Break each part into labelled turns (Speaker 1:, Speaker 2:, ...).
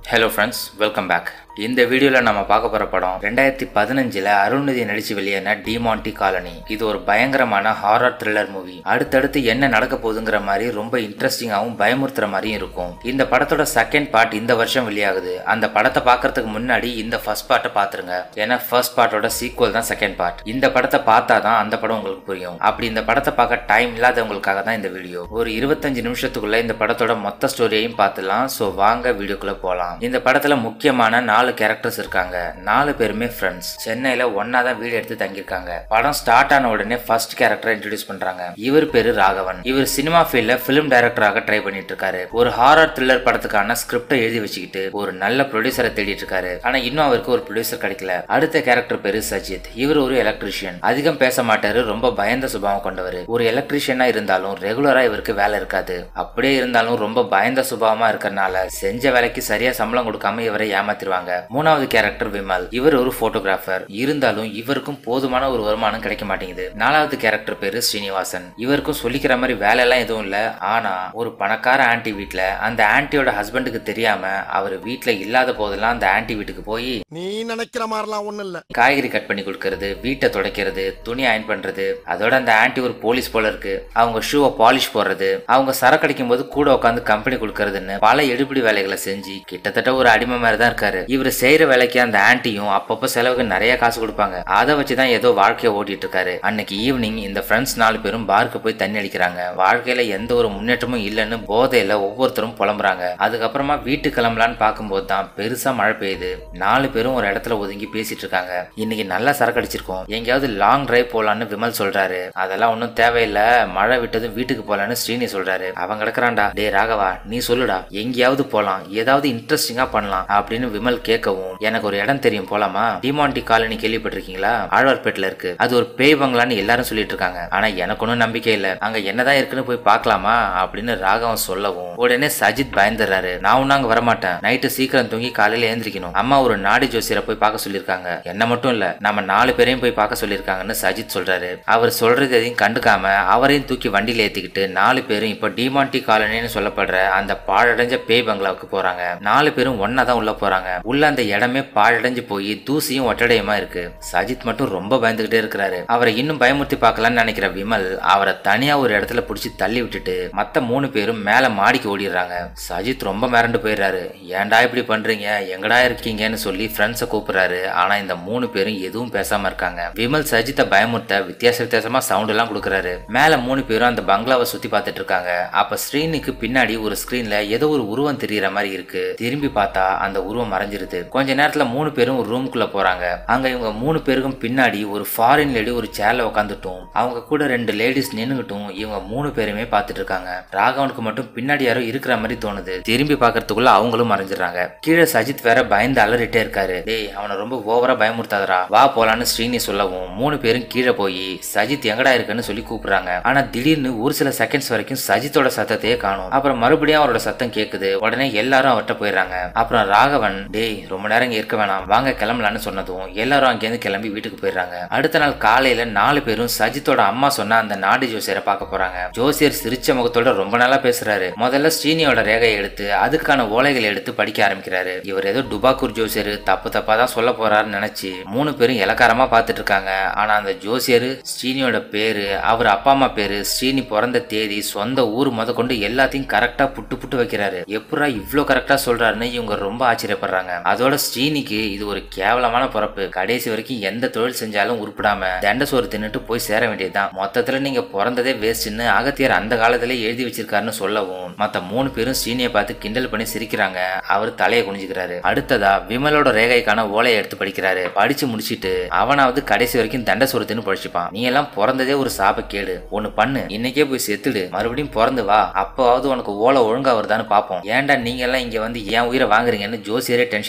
Speaker 1: hello friends welcome back இந்த வீடியோவில் நம்ம பார்க்க போகிற படம் ரெண்டாயிரத்தி பதினஞ்சில் அருள்நிதி நடிச்சு வெளியான டிமாண்டி காலனி இது ஒரு பயங்கரமான ஹாரர் த்ரில்லர் மூவி அடுத்தடுத்து என்ன நடக்க போகுதுங்கிற மாதிரி ரொம்ப இன்ட்ரெஸ்டிங்காகவும் பயமுறுத்துற மாதிரியும் இருக்கும் இந்த படத்தோட செகண்ட் பார்ட் இந்த வருஷம் வெளியாகுது அந்த படத்தை பார்க்கறதுக்கு முன்னாடி இந்த ஃபர்ஸ்ட் பார்ட்டை பார்த்துருங்க ஏன்னா ஃபர்ஸ்ட் பார்ட்டோட சீக்குவல் தான் செகண்ட் பார்ட் இந்த படத்தை பார்த்தா தான் அந்த படம் உங்களுக்கு புரியும் அப்படி இந்த படத்தை பார்க்க டைம் இல்லாதவங்களுக்காக தான் இந்த வீடியோ ஒரு இருபத்தஞ்சு நிமிஷத்துக்குள்ள இந்த படத்தோட மொத்த ஸ்டோரியையும் பார்த்துலாம் ஸோ வாங்க வீடியோக்குள்ள போகலாம் இந்த படத்துல முக்கியமான நாலு கேரக்டர்ஸ் இருக்காங்க நாலு பேருமே ஃப்ரெண்ட்ஸ் சென்னையில ஒன்னா தான் வீடு எடுத்து தங்கியிருக்காங்க படம் ஸ்டார்ட் ஆன உடனே ஃபர்ஸ்ட் கேரக்டரை இன்ட்ரடியூஸ் பண்றாங்க இவர் பேரு ராகவன் இவர் சினிமா ஃபீல்ட்ல பிலிம் டைரக்டராக ட்ரை பண்ணிட்டு இருக்காரு ஒரு ஹாரர் த்ரில்லர் படத்துக்கான ஸ்கிரிப்டை எழுதி வச்சுக்கிட்டு ஒரு நல்ல ப்ரொடியூசரை தேடிட்டு இருக்காரு ஆனா இன்னும் அவருக்கு ஒரு ப்ரொடியூசர் கிடைக்கல அடுத்த கேரக்டர் பேரு சஜித் இவர் ஒரு எலக்ட்ரிஷியன் அதிகம் பேச மாட்டாரு ரொம்ப பயந்த சுபாவம் கொண்டவர் ஒரு எலக்ட்ரிஷியனா இருந்தாலும் ரெகுலரா இவருக்கு வேலை இருக்காது அப்படியே இருந்தாலும் ரொம்ப பயந்த சுபாவமா இருக்கறனால செஞ்ச வேலைக்கு சரியா சம்பளம் கொடுக்காம இவரை ஏமாத்திருவாங்க மூணாவது கேரக்டர் விமல் இவர் ஒரு போட்டோகிராஃபர் இருந்தாலும் இவருக்கும் போதுமான ஒரு வருமானம் கிடைக்க மாட்டேங்குது நாலாவது கேரக்டர் பேரு ஸ்ரீனிவாசன் இவருக்கும் சொல்லிக்கிற மாதிரி வேலை எல்லாம் எதுவும் இல்ல ஆனா ஒரு பணக்கார ஆன்ட்டி வீட்ல அந்த ஆன்ட்டியோட ஹஸ்பண்டுக்கு தெரியாம அவர் வீட்ல இல்லாத போதெல்லாம் அந்த ஆன்ட்டி வீட்டுக்கு போய்
Speaker 2: நீ நினைக்கிற மாதிரிலாம் ஒண்ணும் இல்ல
Speaker 1: காய்கறி கட் பண்ணி கொடுக்கறது வீட்டை துடைக்கிறது துணி அயன் பண்றது அதோட அந்த ஆன்ட்டி ஒரு போலீஸ் போல இருக்கு அவங்க ஷூவை பாலிஷ் போடுறது அவங்க சரக்கு அடிக்கும் போது கூட உட்காந்து கம்பெனி கொடுக்கறதுன்னு பல எடுபிடி வேலைகளை செஞ்சு கிட்டத்தட்ட ஒரு அடிமை மாதிரி தான் இருக்காரு இவர் செய்யற வேலைக்கு அந்த ஆன்ட்டியும் அப்பப்போ செலவுக்கு நிறைய காசு கொடுப்பாங்க அதை வச்சுதான் ஏதோ வாழ்க்கையை ஓட்டிட்டு இருக்காரு அன்னைக்கு ஈவினிங் இந்த ஃப்ரெண்ட்ஸ் நாலு பேரும் பார்க்கு போய் தண்ணி அடிக்கிறாங்க வாழ்க்கையில எந்த ஒரு முன்னேற்றமும் இல்லைன்னு போதையில ஒவ்வொருத்தரும் புலம்புறாங்க அதுக்கப்புறமா வீட்டுக்கு கிளம்பலான்னு பார்க்கும்போது தான் பெருசா மழை பெய்யுது நாலு பேரும் ஒரு இடத்துல ஒதுங்கி பேசிட்டு இருக்காங்க இன்னைக்கு நல்லா சரக்கு அடிச்சிருக்கோம் எங்கேயாவது லாங் டிரைவ் போலான்னு விமல் சொல்றாரு அதெல்லாம் ஒன்றும் தேவையில்ல மழை விட்டதும் வீட்டுக்கு போலான்னு ஸ்ரீனி சொல்றாரு அவன் கிடக்குறான்டா டே ராகவா நீ சொல்லுடா எங்கேயாவது போலாம் ஏதாவது இன்ட்ரெஸ்டிங்கா பண்ணலாம் அப்படின்னு விமல் கேட்கவும் எனக்கு ஒரு இடம் தெரியும் போலாமா டிமாண்டி காலனி கேள்விப்பட்டிருக்கீங்களா ஆழ்வார்பேட்டில் இருக்கு அது ஒரு பேய் பங்களான்னு எல்லாரும் சொல்லிட்டு இருக்காங்க ஆனா எனக்கு ஒன்றும் நம்பிக்கை இல்ல அங்க என்னதான் இருக்குன்னு போய் பார்க்கலாமா அப்படின்னு ராகவன் சொல்லவும் உடனே சஜித் பயந்துடுறாரு நான் ஒன்னும் அங்க வரமாட்டேன் நைட்டு சீக்கிரம் தூங்கி காலையில எழுந்திரிக்கணும் அம்மா ஒரு நாடி ஜோசியரை போய் பார்க்க சொல்லியிருக்காங்க என்ன மட்டும் இல்ல நம்ம நாலு பேரையும் போய் பார்க்க சொல்லியிருக்காங்கன்னு சஜித் சொல்றாரு அவர் சொல்றது எதையும் கண்டுக்காம அவரையும் தூக்கி வண்டியில ஏத்திக்கிட்டு நாலு பேரும் இப்போ டிமாண்டி காலனின்னு சொல்லப்படுற அந்த பாழடைஞ்ச பேய் பங்களாவுக்கு போறாங்க நாலு பேரும் ஒன்னா தான் உள்ள போறாங்க உள்ள அந்த இடமே பாழடைஞ்சு போய் தூசியும் ஒட்டடையுமா இருக்கு சஜித் மட்டும் ரொம்ப பயந்துகிட்டே இருக்கிறாரு அவரை இன்னும் பயமுறுத்தி பார்க்கலாம்னு நினைக்கிற விமல் அவரை தனியா ஒரு இடத்துல பிடிச்சி தள்ளி விட்டுட்டு மத்த மூணு பேரும் மேல மாடிக்கு ஓடிடுறாங்க சஜித் ரொம்ப மிரண்டு போயிடுறாரு ஏன்டா இப்படி பண்றீங்க எங்கடா இருக்கீங்கன்னு சொல்லி ஃப்ரெண்ட்ஸை கூப்பிடுறாரு ஆனா இந்த மூணு பேரும் எதுவும் பேசாம இருக்காங்க விமல் சஜித்தை பயமுறுத்த வித்தியாச வித்தியாசமா சவுண்ட் எல்லாம் கொடுக்குறாரு மேல மூணு பேரும் அந்த பங்களாவை சுத்தி பார்த்துட்டு இருக்காங்க அப்ப ஸ்க்ரீனுக்கு பின்னாடி ஒரு ஸ்கிரீன்ல ஏதோ ஒரு உருவம் தெரியற மாதிரி இருக்கு திரும்பி பார்த்தா அந்த உருவம் மறைஞ்சிருது கொஞ்ச நேரத்துல மூணு பேரும் ஒரு ரூம்குள்ள போறாங்க அங்க இவங்க மூணு பேருக்கும் பின்னாடி ஒரு ஃபாரின் லேடி ஒரு சேர்ல உட்காந்துட்டும் அவங்க கூட ரெண்டு லேடிஸ் நின்னுகிட்டும் இவங்க மூணு பேருமே பார்த்துட்டு இருக்காங்க ராகவனுக்கு மட்டும் பின்னாடி யாரோ இருக்கிற மாதிரி தோணுது திரும்பி பார்க்கறதுக்குள்ள அவங்களும் மறைஞ்சிடறாங்க கீழே சஜித் வேற பயந்து அலறிட்டே இருக்காரு டேய் அவனை ரொம்ப ஓவரா பயமுறுத்தாதடா வா போலான்னு ஸ்ரீனி சொல்லவும் மூணு பேரும் கீழே போய் சஜித் எங்கடா இருக்குன்னு சொல்லி கூப்பிடுறாங்க ஆனா திடீர்னு ஒரு சில செகண்ட்ஸ் வரைக்கும் சஜித்தோட சத்தத்தையே காணும் அப்புறம் மறுபடியும் அவரோட சத்தம் கேக்குது உடனே எல்லாரும் அவர்கிட்ட போயிடுறாங்க அப்புறம் ராகவன் டேய் ரொம்ப நேரம் இங்க இருக்க வேணாம் வாங்க கிளம்பலான்னு சொன்னதும் எல்லாரும் அங்கேருந்து கிளம்பி வீட்டுக்கு போயிடுறாங்க அடுத்த நாள் காலையில நாலு பேரும் சஜித்தோட அம்மா சொன்ன அந்த நாடி ஜோசியரை பார்க்க போறாங்க ஜோசியர் சிரிச்ச முகத்தோட ரொம்ப நாளா பேசுறாரு முதல்ல ஸ்ரீனியோட ரேகையை எடுத்து அதுக்கான ஓலைகளை எடுத்து படிக்க ஆரம்பிக்கிறாரு இவர் ஏதோ டுபாக்கூர் ஜோசியர் தப்பு தப்பா தான் சொல்ல போறாருன்னு நினைச்சு மூணு பேரும் இலக்காரமா பார்த்துட்டு இருக்காங்க ஆனா அந்த ஜோசியர் ஸ்ரீனியோட பேரு அவர் அப்பா அம்மா பேரு ஸ்ரீனி பிறந்த தேதி சொந்த ஊர் முத கொண்டு எல்லாத்தையும் கரெக்டா புட்டு புட்டு வைக்கிறாரு எப்படா இவ்ளோ கரெக்டா சொல்றாருன்னு இவங்க ரொம்ப ஆச்சரியப்படுறாங்க அதோட ஸ்ரீனிக்கு இது ஒரு கேவலமான பிறப்பு கடைசி வரைக்கும் எந்த தொழில் செஞ்சாலும் உருப்பிடாம தண்ட சோறு தின்னுட்டு போய் சேர வேண்டியதுதான் மொத்தத்துல நீங்க பிறந்ததே வேஸ்ட்னு அகத்தியர் அந்த காலத்திலே எழுதி வச்சிருக்காருன்னு சொல்லவும் மத்த மூணு பேரும் ஸ்ரீனியை பார்த்து கிண்டல் பண்ணி சிரிக்கிறாங்க அவர் தலையை குனிஞ்சுக்கிறாரு அடுத்ததா விமலோட ரேகைக்கான ஓலையை எடுத்து படிக்கிறாரு படிச்சு முடிச்சிட்டு அவனாவது கடைசி வரைக்கும் தண்ட சோறு தின்னு படிச்சுப்பான் நீ எல்லாம் பிறந்ததே ஒரு சாப கேடு ஒன்னு பண்ணு இன்னைக்கே போய் செத்துடு மறுபடியும் பிறந்து வா அப்பவாவது உனக்கு ஓலை ஒழுங்கா வருதான்னு பாப்போம் ஏன்டா நீங்க எல்லாம் இங்க வந்து என் உயிரை வாங்குறீங்கன்னு ஜோசியரே டென்ஷன்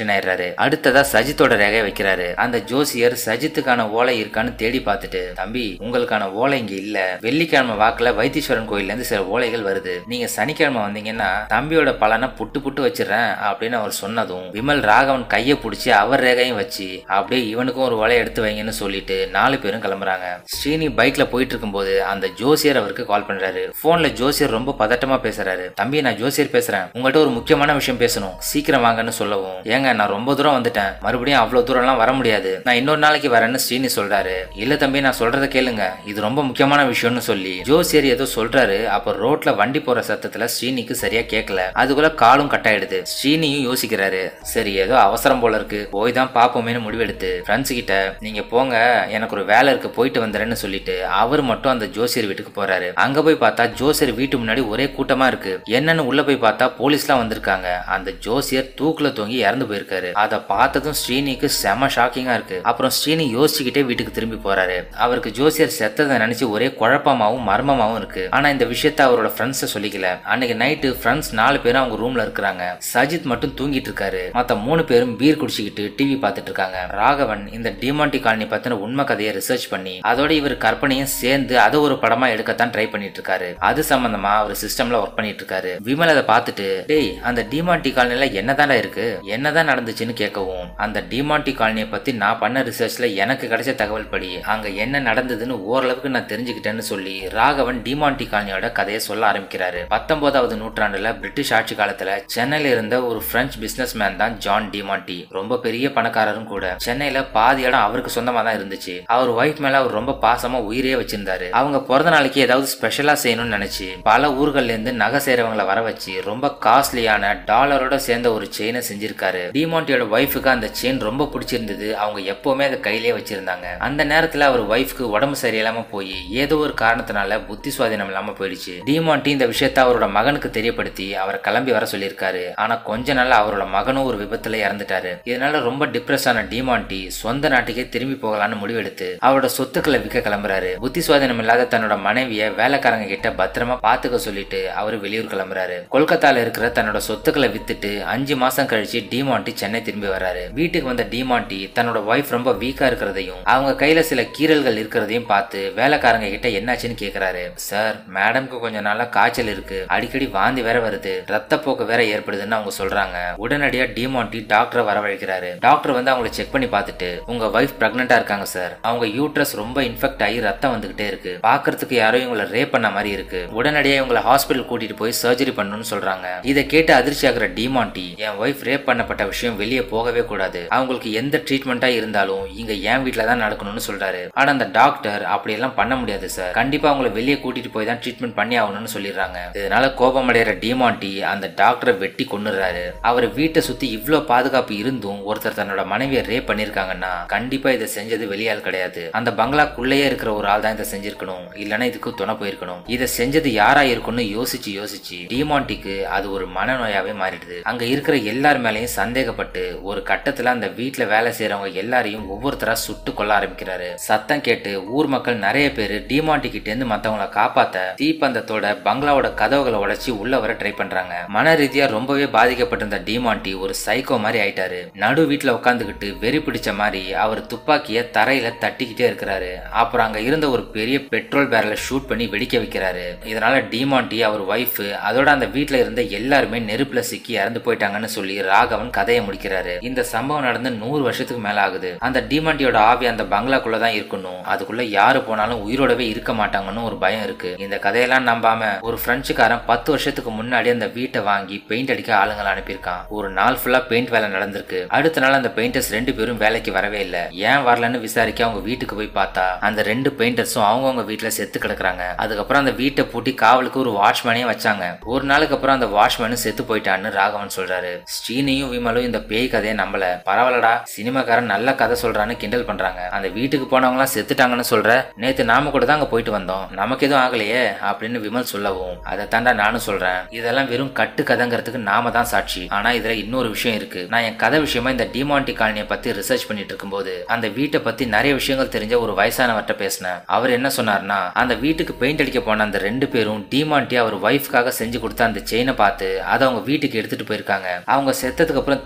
Speaker 1: டென்ஷன் ஆயிடுறாரு அடுத்ததா சஜித்தோட ரேகையை வைக்கிறாரு அந்த ஜோசியர் சஜித்துக்கான ஓலை இருக்கான்னு தேடி பார்த்துட்டு தம்பி உங்களுக்கான ஓலை இங்க இல்ல வெள்ளிக்கிழமை வாக்குல வைத்தீஸ்வரன் கோயில்ல இருந்து சில ஓலைகள் வருது நீங்க சனிக்கிழமை வந்தீங்கன்னா தம்பியோட பலனை புட்டு புட்டு வச்சிடறேன் அப்படின்னு அவர் சொன்னதும் விமல் ராகவன் கையை பிடிச்சி அவர் ரேகையும் வச்சு அப்படியே இவனுக்கும் ஒரு ஓலை எடுத்து வைங்கன்னு சொல்லிட்டு நாலு பேரும் கிளம்புறாங்க ஸ்ரீனி பைக்ல போயிட்டு இருக்கும்போது அந்த ஜோசியர் அவருக்கு கால் பண்றாரு போன்ல ஜோசியர் ரொம்ப பதட்டமா பேசுறாரு தம்பி நான் ஜோசியர் பேசுறேன் உங்கள்கிட்ட ஒரு முக்கியமான விஷயம் பேசணும் சீக்கிரம் வாங்கன்னு சொல்லவும் ஏங்க நான் ரொம்ப தூரம் வந்துட்டேன் மறுபடியும் அவ்வளவு தூரம்லாம் வர முடியாது நான் இன்னொரு நாளைக்கு வரேன்னு ஸ்ரீனி சொல்றாரு இல்ல தம்பி நான் சொல்றத கேளுங்க இது ரொம்ப முக்கியமான விஷயம்னு சொல்லி ஜோசியர் ஏதோ சொல்றாரு அப்ப ரோட்ல வண்டி போற சத்தத்துல ஸ்ரீனிக்கு சரியா கேட்கல அதுக்குள்ள காலும் கட் ஆயிடுது ஸ்ரீனியும் யோசிக்கிறாரு சரி ஏதோ அவசரம் போல இருக்கு போய் தான் பாப்போமேனு முடிவெடுத்து ஃப்ரெண்ட்ஸ் கிட்ட நீங்க போங்க எனக்கு ஒரு வேலை இருக்கு போயிட்டு வந்துறேன்னு சொல்லிட்டு அவர் மட்டும் அந்த ஜோசியர் வீட்டுக்கு போறாரு அங்க போய் பார்த்தா ஜோசியர் வீட்டு முன்னாடி ஒரே கூட்டமா இருக்கு என்னன்னு உள்ள போய் பார்த்தா போலீஸ்லாம் வந்திருக்காங்க அந்த ஜோசியர் தூக்குல தொங்கி இறந்து போயிருக்காரு அதை பார்த்ததும் ஸ்ரீனிக்கு செம ஷாக்கிங்கா இருக்கு அப்புறம் ஸ்ரீனி யோசிச்சுக்கிட்டே வீட்டுக்கு திரும்பி போறாரு அவருக்கு ஜோசியர் செத்ததை நினைச்சு ஒரே குழப்பமாவும் மர்மமாவும் இருக்கு ஆனா இந்த விஷயத்த அவரோட ஃப்ரெண்ட்ஸ் சொல்லிக்கல அன்னைக்கு நைட்டு ஃப்ரெண்ட்ஸ் நாலு பேரும் அவங்க ரூம்ல இருக்கிறாங்க சஜித் மட்டும் தூங்கிட்டு இருக்காரு மத்த மூணு பேரும் பீர் குடிச்சுக்கிட்டு டிவி பார்த்துட்டு இருக்காங்க ராகவன் இந்த டிமாண்டி காலனி பத்தின உண்மை கதையை ரிசர்ச் பண்ணி அதோட இவர் கற்பனையும் சேர்ந்து அதை ஒரு படமா எடுக்கத்தான் ட்ரை பண்ணிட்டு இருக்காரு அது சம்பந்தமா அவர் சிஸ்டம்ல ஒர்க் பண்ணிட்டு இருக்காரு விமல் அதை பார்த்துட்டு டேய் அந்த டிமாண்டி காலனில என்னதான்டா இருக்கு என்னதான் நடந்துச்சுன்னு கேட்கவும் அந்த டிமாண்டி காலனியை பத்தி நான் பண்ண ரிசர்ச்ல எனக்கு கிடைச்ச தகவல் படி அங்க என்ன நடந்ததுன்னு ஓரளவுக்கு நான் தெரிஞ்சுக்கிட்டேன்னு சொல்லி ராகவன் டிமாண்டி காலனியோட கதையை சொல்ல ஆரம்பிக்கிறாரு பத்தொன்பதாவது நூற்றாண்டுல பிரிட்டிஷ் ஆட்சி காலத்துல சென்னையில இருந்த ஒரு பிரெஞ்சு பிசினஸ் மேன் தான் ஜான் டிமாண்டி ரொம்ப பெரிய பணக்காரரும் கூட சென்னையில பாதி இடம் அவருக்கு சொந்தமா தான் இருந்துச்சு அவர் ஒய்ஃப் மேல அவர் ரொம்ப பாசமா உயிரே வச்சிருந்தாரு அவங்க பிறந்த நாளைக்கு ஏதாவது ஸ்பெஷலா செய்யணும்னு நினைச்சு பல ஊர்கள்ல இருந்து நகை செய்றவங்களை வர வச்சு ரொம்ப காஸ்ட்லியான டாலரோட சேர்ந்த ஒரு செயினை செஞ்சிருக்காரு டிமாண்டியோட ஒய்ஃபுக்கு அந்த செயின் ரொம்ப பிடிச்சிருந்தது அவங்க எப்பவுமே அதை கையிலேயே வச்சிருந்தாங்க அந்த நேரத்துல அவர் ஒய்ஃப்க்கு உடம்பு சரியில்லாம போய் ஏதோ ஒரு காரணத்தினால புத்தி சுவாதீனம் இல்லாம போயிடுச்சு டிமாண்டி இந்த விஷயத்த அவரோட மகனுக்கு தெரியப்படுத்தி அவரை கிளம்பி வர சொல்லியிருக்காரு ஆனா கொஞ்ச நாள்ல அவரோட மகனும் ஒரு விபத்துல இறந்துட்டாரு இதனால ரொம்ப டிப்ரெஸ் ஆன டிமாண்டி சொந்த நாட்டுக்கே திரும்பி போகலான்னு முடிவெடுத்து அவரோட சொத்துக்களை விற்க கிளம்புறாரு புத்தி சுவாதீனம் இல்லாத தன்னோட மனைவிய வேலைக்காரங்க கிட்ட பத்திரமா பாத்துக்க சொல்லிட்டு அவரு வெளியூர் கிளம்புறாரு கொல்கத்தால இருக்கிற தன்னோட சொத்துக்களை வித்துட்டு அஞ்சு மாசம் கழிச்சு டிமாண்டி சென்னை திரும்பி வர்றாரு வீட்டுக்கு வந்த டிமாண்டி தன்னோட ஒய்ஃப் ரொம்ப வீக்கா இருக்கிறதையும் அவங்க கையில சில கீறல்கள் இருக்கிறதையும் பார்த்து வேலைக்காரங்க கிட்ட என்னாச்சுன்னு கேக்குறாரு சார் மேடம்க்கு கொஞ்ச நாளா காய்ச்சல் இருக்கு அடிக்கடி வாந்தி வேற வருது ரத்த போக்கு வேற ஏற்படுதுன்னு அவங்க சொல்றாங்க உடனடியா டிமாண்டி டாக்டரை வரவழைக்கிறாரு டாக்டர் வந்து அவங்கள செக் பண்ணி பார்த்துட்டு உங்க ஒய்ஃப் பிரெக்னெண்டா இருக்காங்க சார் அவங்க யூட்ரஸ் ரொம்ப இன்ஃபெக்ட் ஆகி ரத்தம் வந்துகிட்டே இருக்கு பாக்குறதுக்கு யாரோ இவங்களை ரேப் பண்ண மாதிரி இருக்கு உடனடியா இவங்களை ஹாஸ்பிட்டல் கூட்டிட்டு போய் சர்ஜரி பண்ணணும்னு சொல்றாங்க இதை கேட்டு அதிர்ச்சி ஆகிற டிமாண்டி என் ஒய்ஃப் ரேப் பண்ணப்பட்ட விஷயம் வெளியே போகவே கூடாது அவங்களுக்கு எந்த ட்ரீட்மெண்டா இருந்தாலும் இங்க என் வீட்ல தான் நடக்கணும்னு சொல்றாரு ஆனா அந்த டாக்டர் அப்படியெல்லாம் பண்ண முடியாது சார் கண்டிப்பா அவங்கள வெளியே கூட்டிட்டு போய் தான் ட்ரீட்மெண்ட் பண்ணி ஆகணும்னு சொல்லிடுறாங்க இதனால கோபம் அடைகிற டிமாண்டி அந்த டாக்டரை வெட்டி கொன்னுறாரு அவர் வீட்டை சுத்தி இவ்ளோ பாதுகாப்பு இருந்தும் ஒருத்தர் தன்னோட மனைவியை ரேப் பண்ணிருக்காங்கன்னா கண்டிப்பா இதை செஞ்சது வெளியால் கிடையாது அந்த பங்களாக்குள்ளேயே இருக்கிற ஒரு ஆள் தான் இதை செஞ்சிருக்கணும் இல்லைன்னா இதுக்கு துணை போயிருக்கணும் இதை செஞ்சது யாரா இருக்கும்னு யோசிச்சு யோசிச்சு டிமாண்டிக்கு அது ஒரு மனநோயாவே மாறிடுது அங்க இருக்கிற எல்லார் மேலயும் சந்தேகப்பட்டு ஒரு கட்டத்துல அந்த வீட்டுல வேலை செய்யறவங்க எல்லாரையும் ஒவ்வொருத்தரா சுட்டு கொல்ல ஆரம்பிக்கிறாரு சத்தம் கேட்டு ஊர் மக்கள் நிறைய பேர் டிமாண்டி கிட்ட இருந்து மத்தவங்கள காப்பாத்த தீப்பந்தத்தோட பங்களாவோட கதவுகளை உடைச்சு உள்ள வர ட்ரை பண்றாங்க மன ரீதியா ரொம்பவே பாதிக்கப்பட்டிருந்த டிமாண்டி ஒரு சைக்கோ மாதிரி ஆயிட்டாரு நடு வீட்டுல உட்காந்துக்கிட்டு வெறி பிடிச்ச மாதிரி அவர் துப்பாக்கிய தரையில தட்டிக்கிட்டே இருக்கிறாரு அப்புறம் அங்க இருந்த ஒரு பெரிய பெட்ரோல் பேரலை ஷூட் பண்ணி வெடிக்க வைக்கிறாரு இதனால டிமாண்டி அவர் ஒய்ஃப் அதோட அந்த வீட்டுல இருந்த எல்லாருமே நெருப்புல சிக்கி இறந்து போயிட்டாங்கன்னு சொல்லி ராகவன் கதையை முடிக்கிறாரு இந்த சம்பவம் நடந்து நூறு வருஷத்துக்கு மேல ஆகுது அந்த டிமாண்டியோட ஆவி அந்த பங்களாக்குள்ள தான் இருக்கணும் அதுக்குள்ள யாரு போனாலும் உயிரோடவே இருக்க மாட்டாங்கன்னு ஒரு பயம் இருக்கு இந்த கதையெல்லாம் நம்பாம ஒரு பிரெஞ்சுக்காரன் பத்து வருஷத்துக்கு முன்னாடி அந்த வீட்டை வாங்கி பெயிண்ட் அடிக்க ஆளுங்களை அனுப்பியிருக்கான் ஒரு நாள் ஃபுல்லா பெயிண்ட் வேலை நடந்திருக்கு அடுத்த நாள் அந்த பெயிண்டர்ஸ் ரெண்டு பேரும் வேலைக்கு வரவே இல்லை ஏன் வரலன்னு விசாரிக்க அவங்க வீட்டுக்கு போய் பார்த்தா அந்த ரெண்டு பெயிண்டர்ஸும் அவங்கவுங்க வீட்டுல செத்து கிடக்குறாங்க அதுக்கப்புறம் அந்த வீட்டை பூட்டி காவலுக்கு ஒரு வாட்ச்மேனையும் வச்சாங்க ஒரு நாளுக்கு அப்புறம் அந்த வாட்ச்மேனும் செத்து போயிட்டான்னு ராகவன் சொல்றாரு ஸ்ரீனியும் விமலும் இந்த பேய் கதையை நம்பல பரவாயில்லடா சினிமாக்காரன் நல்ல கதை சொல்றான்னு கிண்டல் பண்றாங்க அந்த வீட்டுக்கு போனவங்க எல்லாம் செத்துட்டாங்கன்னு சொல்ற நேத்து நாம கூட தான் அங்க போயிட்டு வந்தோம் நமக்கு எதுவும் ஆகலையே அப்படின்னு விமல் சொல்லவும் அதை தாண்டா நானும் சொல்றேன் இதெல்லாம் வெறும் கட்டு கதைங்கிறதுக்கு நாம தான் சாட்சி ஆனா இதுல இன்னொரு விஷயம் இருக்கு நான் என் கதை விஷயமா இந்த டிமாண்டி காலனியை பத்தி ரிசர்ச் பண்ணிட்டு இருக்கும்போது அந்த வீட்டை பத்தி நிறைய விஷயங்கள் தெரிஞ்ச ஒரு வயசானவர்கிட்ட பேசினேன் அவர் என்ன சொன்னார்னா அந்த வீட்டுக்கு பெயிண்ட் அடிக்க போன அந்த ரெண்டு பேரும் டிமாண்டி அவர் ஒய்ஃப்காக செஞ்சு கொடுத்த அந்த செயினை பார்த்து அதை அவங்க வீட்டுக்கு எடுத்துட்டு போயிருக்காங்க அவங்க செத்ததுக்கு அப்புறம் தேடி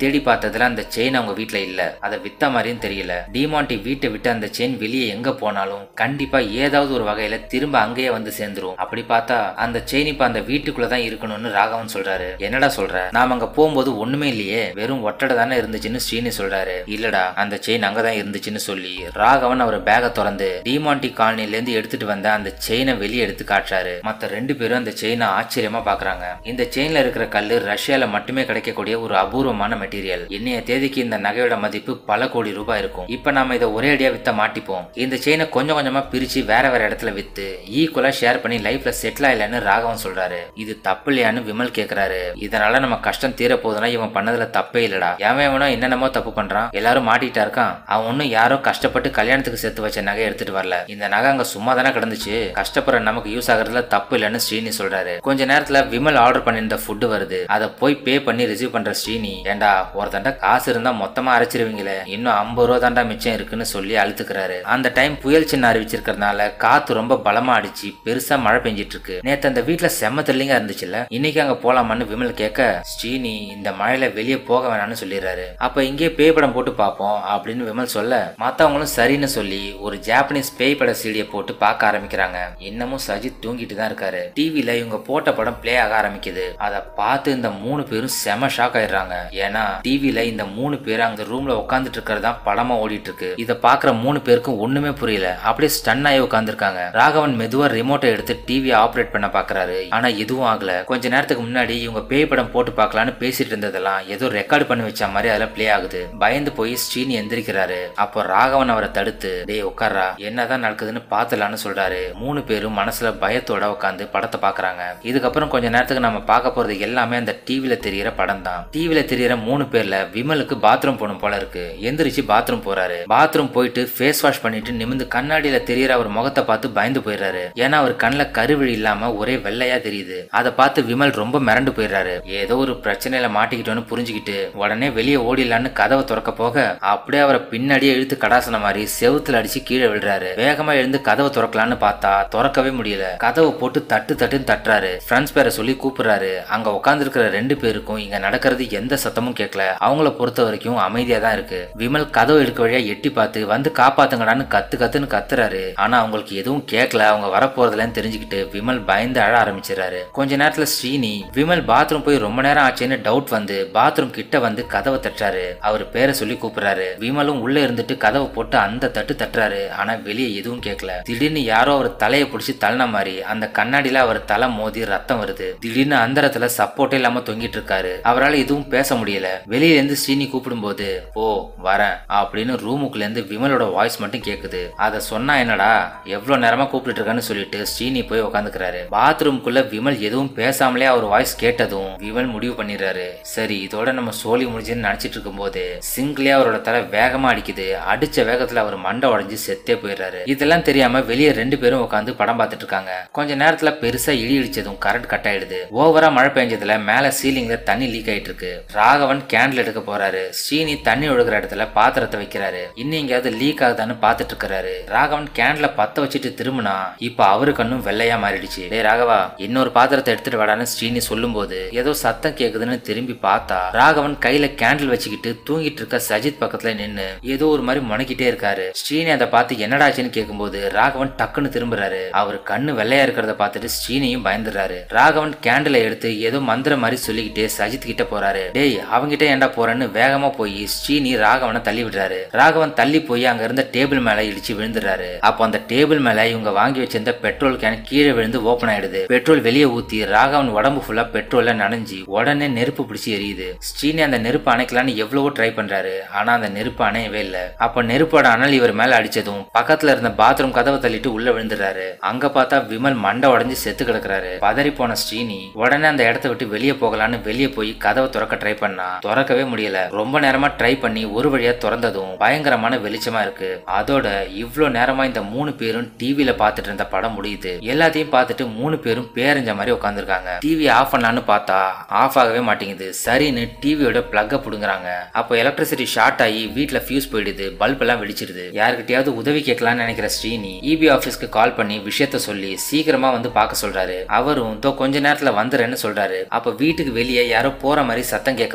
Speaker 1: தேடி பார்த்ததுல அந்த செயின் அவங்க வீட்ல இல்ல அதை வித்த மாதிரியும் தெரியல டிமாண்டி வீட்டை விட்டு அந்த செயின் வெளியே எங்க போனாலும் கண்டிப்பா ஏதாவது ஒரு வகையில திரும்ப அங்கேயே வந்து சேர்ந்துரும் அப்படி பார்த்தா அந்த செயின் இப்ப அந்த வீட்டுக்குள்ளதான் இருக்கணும்னு ராகவன் சொல்றாரு என்னடா சொல்ற நாம அங்க போகும்போது ஒண்ணுமே இல்லையே வெறும் ஒட்டடை தானே இருந்துச்சுன்னு ஸ்ரீனி சொல்றாரு இல்லடா அந்த செயின் அங்கதான் இருந்துச்சுன்னு சொல்லி ராகவன் அவர் பேகை திறந்து டிமாண்டி காலனில இருந்து எடுத்துட்டு வந்த அந்த செயினை வெளியே எடுத்து காட்டுறாரு மத்த ரெண்டு பேரும் அந்த செயினை ஆச்சரியமா பாக்குறாங்க இந்த செயின்ல இருக்கிற கல்லு ரஷ்யால மட்டுமே கிடைக்கக்கூடிய ஒரு அபூர்வமான மெட்டீரியல் இன்னைய தேதிக்கு இந்த நகையோட மதிப்பு பல கோடி ரூபாய் இருக்கும் இப்ப நாம இதை ஒரே அடியா வித்த மாட்டிப்போம் இந்த செயினை கொஞ்சம் கொஞ்சமா பிரிச்சு வேற வேற இடத்துல வித்து ஈக்குவலா ஷேர் பண்ணி லைஃப்ல செட்டில் ஆயிலன்னு ராகவன் சொல்றாரு இது தப்பு இல்லையான்னு விமல் கேக்குறாரு இதனால நம்ம கஷ்டம் தீர போகுதுன்னா இவன் பண்ணதுல தப்பே இல்லடா எவன் எவனோ என்னென்னமோ தப்பு பண்றான் எல்லாரும் மாட்டிட்டா இருக்கான் அவன் ஒன்னும் யாரோ கஷ்டப்பட்டு கல்யாணத்துக்கு சேர்த்து வச்ச நகை எடுத்துட்டு வரல இந்த நகை அங்க சும்மா தானே கிடந்துச்சு கஷ்டப்படுற நமக்கு யூஸ் ஆகுறதுல தப்பு இல்லைன்னு ஸ்ரீனி சொல்றாரு கொஞ்ச நேரத்துல விமல் ஆர்டர் பண்ணியிருந்த ஃபுட் வருது அதை போய் பே பண்ணி ரிசீவ் பண்ற ஸ்ரீனி ஏண்டா ஒருத்தன்ட காசு இருந்தா மொத்தமா அரைச்சிருவீங்களே இன்னும் ஐம்பது ரூபா தாண்டா மிச்சம் இருக்குன்னு சொல்லி அழுத்துக்கிறாரு அந்த டைம் புயல் சின்ன அறிவிச்சிருக்கிறதுனால காத்து ரொம்ப பலமா அடிச்சு பெருசா மழை பெஞ்சிட்டு இருக்கு நேத்து அந்த வீட்டுல செம்ம தெல்லிங்கா இருந்துச்சுல்ல இன்னைக்கு அங்க போலாமான்னு விமல் கேட்க ஸ்ரீனி இந்த மழையில வெளியே போக வேணாம்னு சொல்லிடுறாரு அப்ப இங்கே பேய் படம் போட்டு பார்ப்போம் அப்படின்னு விமல் சொல்ல மத்தவங்களும் சரின்னு சொல்லி ஒரு ஜாப்பனீஸ் பேய் பட சீடியை போட்டு பார்க்க ஆரம்பிக்கிறாங்க இன்னமும் சஜித் தூங்கிட்டு தான் இருக்காரு டிவில இவங்க போட்ட படம் ப்ளே ஆக ஆரம்பிக்குது அதை பார்த்து இந்த மூணு பேரும் செம ஷாக் ஆயிடுறாங்க ஏன்னா டிவில இந்த மூணு பேர் அங்க ரூம்ல உட்காந்துட்டு இருக்கிறது தான் படமா ஓடிட்டு இருக்கு இதை பாக்குற மூணு பேருக்கும் ஒண்ணுமே புரியல அப்படியே ஸ்டன் ஆகி உட்காந்துருக்காங்க ராகவன் மெதுவா ரிமோட்டை எடுத்து டிவியை ஆப்ரேட் பண்ண பாக்குறாரு ஆனா எதுவும் ஆகல கொஞ்ச நேரத்துக்கு முன்னாடி இவங்க பேய் படம் போட்டு பார்க்கலான்னு பேசிட்டு இருந்ததெல்லாம் ஏதோ ரெக்கார்ட் பண்ணி வச்ச மாதிரி அதுல ப்ளே ஆகுது பயந்து போய் ஸ்ரீனி எந்திரிக்கிறாரு அப்போ ராகவன் அவரை தடுத்து டேய் உட்காரா என்னதான் நடக்குதுன்னு பாத்துலான்னு சொல்றாரு மூணு பேரும் மனசுல பயத்தோட உட்காந்து படத்தை பாக்குறாங்க இதுக்கப்புறம் கொஞ்ச நேரத்துக்கு நம்ம பார்க்க போறது எல்லாமே அந்த டிவில தெரியற படம் தான் டிவில தெரியற மூணு பேர்ல விமலுக்கு பாத்ரூம் போகணும் போல இருக்கு எந்திரிச்சு பாத்ரூம் போறாரு பாத்ரூம் போயிட்டு ஃபேஸ் வாஷ் பண்ணிட்டு நிமிந்து கண்ணாடியில தெரியற அவர் முகத்தை பார்த்து பயந்து போயிடுறாரு ஏன்னா அவர் கண்ணுல கருவிழி இல்லாம ஒரே வெள்ளையா தெரியுது அதை பார்த்து விமல் ரொம்ப மிரண்டு போயிடுறாரு ஏதோ ஒரு பிரச்சனையில மாட்டிக்கிட்டோன்னு புரிஞ்சுக்கிட்டு உடனே வெளியே ஓடிடலான்னு கதவை திறக்க போக அப்படியே அவரை பின்னாடியே இழுத்து கடாசன மாதிரி செவுத்துல அடிச்சு கீழே விழுறாரு வேகமா எழுந்து கதவை திறக்கலான்னு பார்த்தா திறக்கவே முடியல கதவை போட்டு தட்டு தட்டுன்னு தட்டுறாரு ஃப்ரெண்ட்ஸ் பேரை சொல்லி கூப்பிடுறாரு அங்க உட்கார்ந்து ரெண்டு பேருக்கும் இங்க நடக்கிறது எந்த சத்தமும் கேட்கல அவங்கள பொறுத்த வரைக்கும் அமைதியா தான் இருக்கு விமல் கதவு எடுக்க வழியா எட்டி பார்த்து வந்து காப்பாத்துங்கடான்னு கத்து கத்துன்னு கத்துறாரு ஆனா அவங்களுக்கு எதுவும் கேட்கல அவங்க வரப்போறதுலன்னு தெரிஞ்சுக்கிட்டு விமல் பயந்து அழ ஆரம்பிச்சிடறாரு கொஞ்ச நேரத்துல ஸ்ரீனி விமல் பாத்ரூம் போய் ரொம்ப நேரம் ஆச்சுன்னு டவுட் வந்து பாத்ரூம் கிட்ட வந்து கதவை தட்டுறாரு அவர் பேரை சொல்லி கூப்பிடுறாரு விமலும் உள்ள இருந்துட்டு கதவை போட்டு அந்த தட்டு தட்டுறாரு ஆனா வெளியே எதுவும் கேட்கல திடீர்னு யாரோ அவர் தலையை பிடிச்சி தள்ளின மாதிரி அந்த கண்ணாடியில அவர் தலை மோதி ரத்தம் வருது திடீர்னு அந்தரத்துல சப்போர்ட்டே இல்லாம தொங்கிட்டு இருக்காரு அவரால் எதுவும் பேச முடியல வெளியில இருந்து ஸ்ரீனி கூப்பிடும்போது ஓ வரேன் அப்படின்னு ரூமுக்குள்ள இருந்து விமலோட வாய்ஸ் மட்டும் கேக்குது அத சொன்னா என்னடா எவ்வளவு நேரமா கூப்பிட்டு இருக்கான்னு சொல்லிட்டு ஸ்ரீனி போய் உட்காந்துக்கிறாரு பாத்ரூம்குள்ள விமல் எதுவும் பேசாமலே அவர் வாய்ஸ் கேட்டதும் விமல் முடிவு பண்ணிடுறாரு சரி இதோட நம்ம சோழி முடிஞ்சுன்னு நினைச்சிட்டு இருக்கும்போது சிங்கிளே அவரோட தலை வேகமா அடிக்குது அடிச்ச வேகத்துல அவர் மண்டை உடைஞ்சு செத்தே போயிடுறாரு இதெல்லாம் தெரியாம வெளியே ரெண்டு பேரும் உட்காந்து படம் பார்த்துட்டு இருக்காங்க கொஞ்ச நேரத்துல பெருசா இடி இடிச்சதும் கரண்ட் கட் ஆயிடுது ஓவரா மழை பெஞ்சதுல மேல சீலிங்ல தண்ணி லீக் ஆயிட்டு இருக்கு ராகவன் கேண்டில் எடுக்க போறாரு ஸ்ரீனி தண்ணி ஒழுகுற இடத்துல பாத்திரத்தை வைக்கிறாரு இன்னும் எங்கேயாவது லீக் ஆகுதான்னு பாத்துட்டு இருக்காரு ராகவன் கேன்ல பத்த வச்சுட்டு திரும்பினா இப்ப அவரு கண்ணும் வெள்ளையா மாறிடுச்சு டேய் ராகவா இன்னொரு பாத்திரத்தை எடுத்துட்டு வாடான்னு ஸ்ரீனி சொல்லும்போது ஏதோ சத்தம் கேக்குதுன்னு திரும்பி பார்த்தா ராகவன் கையில கேண்டில் வச்சுக்கிட்டு தூங்கிட்டு இருக்க சஜித் பக்கத்துல நின்னு ஏதோ ஒரு மாதிரி முனக்கிட்டே இருக்காரு ஸ்ரீனி அதை பார்த்து என்னடாச்சுன்னு கேட்கும்போது ராகவன் டக்குன்னு திரும்புறாரு அவர் கண்ணு வெள்ளையா இருக்கிறத பார்த்துட்டு ஸ்ரீனியும் பயந்துடுறாரு ராகவன் கேண்டிலை எடுத்து ஏதோ மந்திரம் மாதிரி சொல்லிக்கிட்டே சஜித் கிட்ட போறாரு டேய் அவங்கிட்ட ஏன்டா போறேன்னு வேகமா போய் ஸ்ரீனி ராகவனை தள்ளி விடுறாரு ராகவன் தள்ளி போய் அங்க இருந்த டேபிள் மேல இடிச்சு விழுந்துடுறாரு அப்போ அந்த டேபிள் மேல இவங்க வாங்கி வச்சிருந்த பெட்ரோல் கேன் கீழே விழுந்து ஓபன் ஆயிடுது பெட்ரோல் வெளியே ஊத்தி ராகவன் உடம்பு ஃபுல்லா பெட்ரோல்ல நனைஞ்சு உடனே நெருப்பு பிடிச்சி எரியுது ஸ்ரீனி அந்த நெருப்பு அணைக்கலான்னு எவ்வளவோ ட்ரை பண்றாரு ஆனா அந்த நெருப்பு அணையவே இல்ல அப்ப நெருப்போட அனல் இவர் மேல அடிச்சதும் பக்கத்துல இருந்த பாத்ரூம் கதவை தள்ளிட்டு உள்ள விழுந்துறாரு அங்க பார்த்தா விமல் மண்டை உடைஞ்சு செத்து கிடக்குறாரு பதறி போன ஸ்ரீனி உடனே அந்த இடத்த விட்டு வெளியே போகலான்னு வெளியே போய் கதவை திறக்க ட்ரை பண்ணா திறக்கவே முடியல ரொம்ப நேரமா ட்ரை பண்ணி ஒரு வழியா திறந்ததும் பயங்கரமான வெளிச்சமா இருக்கு அதோட இவ்ளோ நேரமா இந்த மூணு பேரும் டிவில பார்த்துட்டு இருந்த படம் முடியுது எல்லாத்தையும் பார்த்துட்டு மூணு பேரும் பேரஞ்ச மாதிரி உட்காந்துருக்காங்க டிவி ஆஃப் பண்ணலான்னு பார்த்தா ஆஃப் ஆகவே மாட்டேங்குது சரின்னு டிவியோட பிளக்க புடுங்குறாங்க அப்போ எலக்ட்ரிசிட்டி ஷார்ட் ஆகி வீட்ல ஃபியூஸ் போயிடுது பல்ப் எல்லாம் வெடிச்சிருது யாருக்கிட்டயாவது உதவி கேட்கலாம்னு நினைக்கிற ஸ்ரீனி இபி ஆபீஸ்க்கு கால் பண்ணி விஷயத்த சொல்லி சீக்கிரமா வந்து பார்க்க சொல்றாரு அவரும் தோ கொஞ்ச நேரத்துல வந்துறேன்னு சொல்றாரு அப்ப வீட்டுக்கு வெளியே யாரோ போற மாதிரி சத்தம் கேட்கவும்